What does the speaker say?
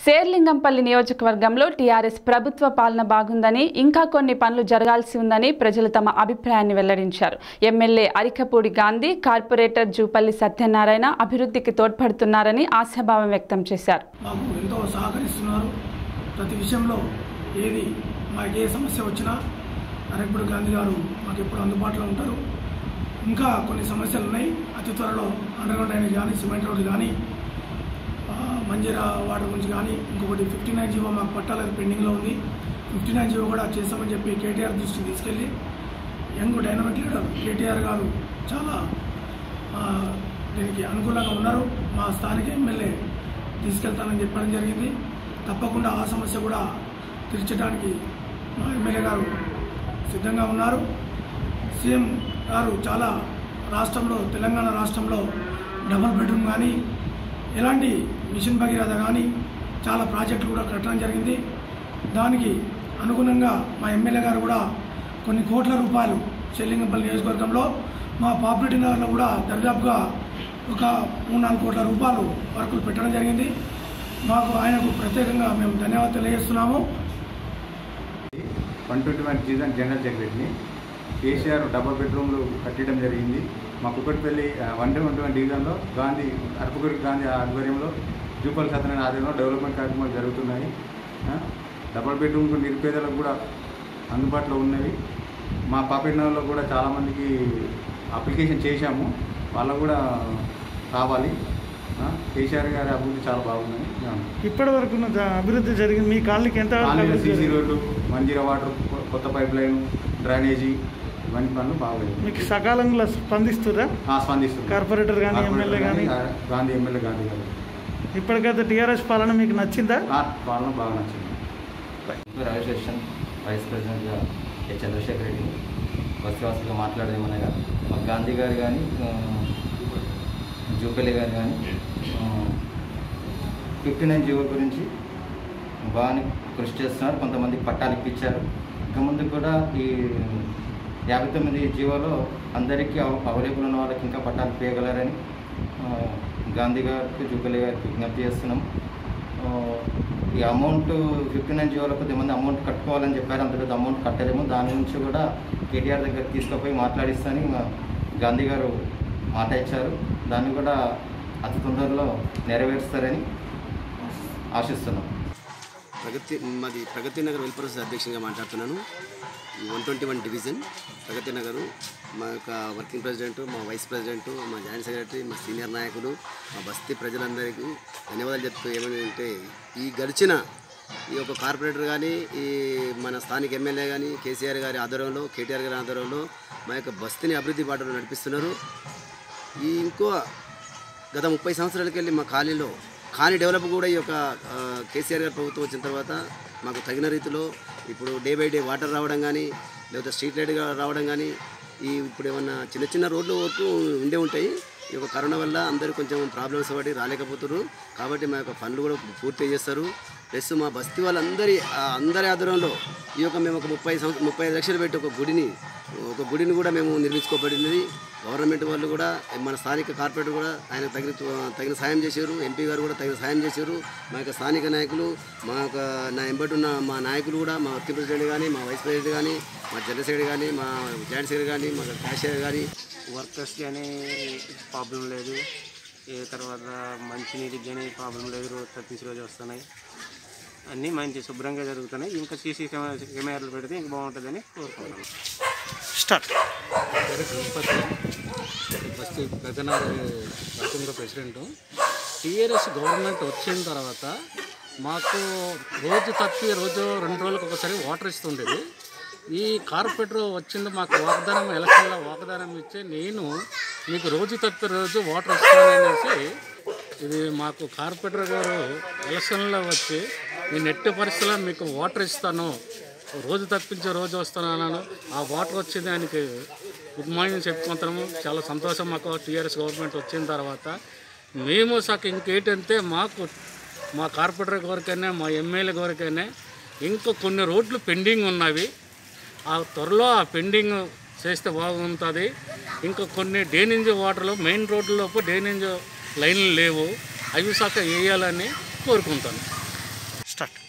శేర్లింగంపల్లి నియోజకవర్గంలో టీఆర్ఎస్ ప్రభుత్వ పాలన బాగుందని ఇంకా కొన్ని పనులు జరగాల్సి ఉందని ప్రజలు తమ అభిప్రాయాన్ని వెల్లడించారు ఎమ్మెల్యే అరికపూడి గాంధీ కార్పొరేటర్ జూపల్లి సత్యనారాయణ అభివృద్ధికి తోడ్పడుతున్నారని ఆశాభావం వ్యక్తం చేశారు మాకు ఎంతో సహకరిస్తున్నారు ప్రతి విషయంలో ఏది మాకు ఏ సమస్య వచ్చినా అరకపూడి గాంధీ గారు మాకు ఎప్పుడు అందుబాటులో ఉంటారు ఇంకా కొన్ని సమస్యలు ఉన్నాయి అతి త్వరలో అండర్గ్రౌండ్ డ్రైనేజ్ కానీ సిమెంట్ రోడ్డు కానీ ఆ, మంజీరా వాటర్ గురించి కానీ ఇంకొకటి ఫిఫ్టీ నైన్ జీవో మాకు పట్టాలది పెండింగ్లో ఉంది ఫిఫ్టీ నైన్ జీవో కూడా చేస్తామని చెప్పి కేటీఆర్ దృష్టికి తీసుకెళ్ళి యంగ్ డైనమిక్ లీడర్ కేటీఆర్ గారు చాలా ఆ, దీనికి అనుకూలంగా ఉన్నారు మా స్థానిక ఎమ్మెల్యే తీసుకెళ్తానని చెప్పడం జరిగింది తప్పకుండా ఆ సమస్య కూడా తీర్చడానికి మా ఎమ్మెల్యే గారు సిద్ధంగా ఉన్నారు సీఎం గారు చాలా రాష్ట్రంలో తెలంగాణ రాష్ట్రంలో డబుల్ బెడ్రూమ్ కానీ ఎలాంటి మిషన్ భగీరథ కానీ చాలా ప్రాజెక్టులు కూడా కట్టడం జరిగింది దానికి అనుగుణంగా మా ఎమ్మెల్యే గారు కూడా కొన్ని కోట్ల రూపాయలు చెల్లింగపల్లి నియోజకవర్గంలో మా పాపులేటి నగర్లో కూడా దరిదాపుగా ఒక మూడు నాలుగు కోట్ల రూపాయలు వర్కులు పెట్టడం జరిగింది మాకు ఆయనకు ప్రత్యేకంగా మేము ధన్యవాదాలు తెలియజేస్తున్నాము one twenty one season general సెక్రటరీని కేసీఆర్ డబుల్ బెడ్రూమ్లు కట్టడం జరిగింది మా కుక్కటిపల్లి వన్ ట్వంటీ వన్ డివిజన్లో గాంధీ అరపగురి గాంధీ ఆధ్వర్యంలో జూపల్ సత్యనారాయణ ఆధ్వర్యంలో డెవలప్మెంట్ కార్యక్రమాలు జరుగుతున్నాయి ఆ, డబుల్ బెడ్రూమ్ నిరుపేదలకు కూడా అందుబాటులో ఉన్నవి మా పాపినలో కూడా చాలామందికి అప్లికేషన్ చేశాము వాళ్ళకు కూడా కావాలి ఆ, కేసీఆర్ గారి అభివృద్ధి చాలా బాగుందని నేను అనుకుంటున్నాను. ఇప్పటి వరకు ఉన్న జ- అభివృద్ధి జరిగింది మీ కాలనీకి ఎంత వరకు కాలనీలో అభివృద్ధి సీసీ జరిగింది? రోడ్లు మంజీరా వాటర్ కొ- కొత్త పైప్ లైన్ డ్రైనేజీ ఇవన్నీ పనులు బాగలేదు మీకు సకాలంలో స్పందిస్తురా ఆ, స్పందిస్తుంది కార్పొరేటర్ కానీ కార్పొరేటర్ ఎమ్మెల్యే కానీ గానీ, గాంధీ ఎమ్మెల్యే గాంధీ గారు ఇప్పటికైతే టీఆర్ఎస్ పాలన మీకు నచ్చిందా ఆ పాలన బాగా నచ్చింది రమేష్ కృష్ణన్ వైస్ ప్రెసిడెంట్గా కె చంద్రశేఖర్ రెడ్డి వస్తువాసులుగా మాట్లాడేమనగా మా గాంధీ గారు కానీ జూపల్లి గారు కానీ ఫిఫ్టీ నైన్ జీవో గురించి బాగానే కృషి చేస్తున్నారు కొంతమందికి పట్టాలు ఇప్పించారు ఇంకా ముందు కూడా ఈ యాభై తొమ్మిది జీవోలో అందరికీ అవ- అవైలబుల్ ఉన్న వాళ్ళకి ఇంకా పట్టాలు ఇప్పగలరని ఆ, గాంధీ గారికి జూపల్లి గారికి విజ్ఞప్తి చేస్తున్నాం ఆ, ఈ అమౌంట్ ఫిఫ్టీ నైన్ జీవోలో కొద్దిమంది అమౌంట్ కట్టుకోవాలని చెప్పారు అంత పెద్ద అమౌంట్ కట్టలేము దాని నుంచి కూడా కేటీఆర్ దగ్గర తీసుకుపోయి మాట్లాడిస్తాని మా గాంధీ గారు మాట ఇచ్చారు దాన్ని కూడా అతి తొందరలో నెరవేరుస్తారని ఆశిస్తున్నాం ప్రగతి మాది ప్రగతి నగర్ వెల్ఫేర్ సొసైటీ అధ్యక్షునిగా మాట్లాడుతున్నాను one twenty one division Pragathi Nagar మా యొక్క వర్కింగ్ ప్రెసిడెంట్ మా వైస్ ప్రెసిడెంట్ మా జాయింట్ సెక్రటరీ మా సీనియర్ నాయకులు మా బస్తీ ప్రజలందరికీ ధన్యవాదాలు చెప్తూ ఏమని అంటే ఈ గడిచిన ఈ యొక్క కార్పొరేటర్ కానీ ఈ మన స్థానిక ఎమ్మెల్యే కానీ కేసీఆర్ గారి ఆధ్వర్యంలో కేటీఆర్ గారి ఆధ్వర్యంలో మా యొక్క బస్తీని అభివృద్ధి బాటలో నడిపిస్తున్నారు ఈ ఇంకో గత ముప్పై సంవత్సరాలకి వెళ్ళి మా కాలనీలో కాలనీ డెవలప్ కూడా ఈ యొక్క ఆ, కేసీఆర్ గారి ప్రభుత్వం వచ్చిన తర్వాత మాకు తగిన రీతిలో ఇప్పుడు డే బై డే వాటర్ రావడం కానీ లేకపోతే స్ట్రీట్ లైట్గా రావడం కానీ ఈ ఇప్పుడు ఏమన్నా చిన్న చిన్న రోడ్లు వరకు ఉండే ఉంటాయి ఈ యొక్క కరోనా వల్ల అందరూ కొంచెం ప్రాబ్లమ్స్ పడి రాలేకపోతున్నారు కాబట్టి మా యొక్క పనులు కూడా పూర్తి చేస్తారు ప్లస్ మా బస్తీ వాళ్ళందరి ఆ, అందరి ఆధ్వర్యంలో ఈ యొక్క మేము ఒక ముప్పై సంవత్సరం ముప్పై ఐదు లక్షలు పెట్టి ఒక గుడిని ఒక గుడిని కూడా మేము నిర్మించుకోబడినది గవర్నమెంట్ వాళ్ళు కూడా మన స్థానిక కార్పొరేటర్ కూడా ఆయన తగిన తగిన సాయం చేశారు ఎంపీ గారు కూడా తగిన సాయం చేశారు మా యొక్క స్థానిక నాయకులు మా యొక్క నా ఎంబటి ఉన్న మా నాయకులు కూడా మా వర్కింగ్ ప్రెసిడెంట్ కానీ మా వైస్ ప్రెసిడెంట్ కానీ మా జనరల్ సెక్రటరీ కానీ మా జాయింట్ సెక్రటరీ కానీ మా క్యాషియర్ కానీ వర్కర్స్ కానీ ప్రాబ్లం లేదు ఏ తర్వాత మంచినీటికి కానీ ప్రాబ్లం లేదు రోజు తప్పించి రోజు వస్తున్నాయి అన్నీ మంచి శుభ్రంగా జరుగుతున్నాయి ఇంకా సీసీ కెమెరాలు పెడితే ఇంకా బాగుంటుందని కోరుకుంటున్నాను స్టార్ట్ పేరు గణపతి ఫస్ట్ పెద్దనారు వర్కింగ్ ప్రెసిడెంట్ టీఆర్ఎస్ గవర్నమెంట్ వచ్చిన తర్వాత మాకు రోజు తప్పి రోజు రెండు రోజులకు ఒకసారి వాటర్ ఇస్తుండేది ఈ కార్పొరేటర్ వచ్చింది మాకు వాగ్దానం ఎలక్షన్లో వాగ్దానం ఇచ్చి నేను మీకు రోజు తప్పి రోజు వాటర్ ఇస్తాననేసి ఇది మాకు కార్పొరేటర్ గారు ఎలక్షన్లో వచ్చి నేను ఎట్టి పరిస్థితుల్లో మీకు వాటర్ ఇస్తాను రోజు తప్పించి రోజు వస్తున్నాను ఆ వాటర్ వచ్చింది ఆయనకి గుడ్ మార్నింగ్ చెప్పుకుంటాము చాలా సంతోషం మాకు టీఆర్ఎస్ గవర్నమెంట్ వచ్చిన తర్వాత మేము సాక ఇంకేంటంటే మాకు మా కార్పొరేటర్ గారికైనా మా ఎమ్మెల్యే గారికైనా ఇంకా కొన్ని రోడ్లు పెండింగ్ ఉన్నవి ఆ త్వరలో ఆ పెండింగ్ చేస్తే బాగుంటుంది ఇంకా కొన్ని డ్రైనేజ్ వాటర్లో మెయిన్ రోడ్లలోపు డ్రైనేజ్ లైన్లు లేవు అవి శాఖ వేయాలని కోరుకుంటాను స్టార్ట్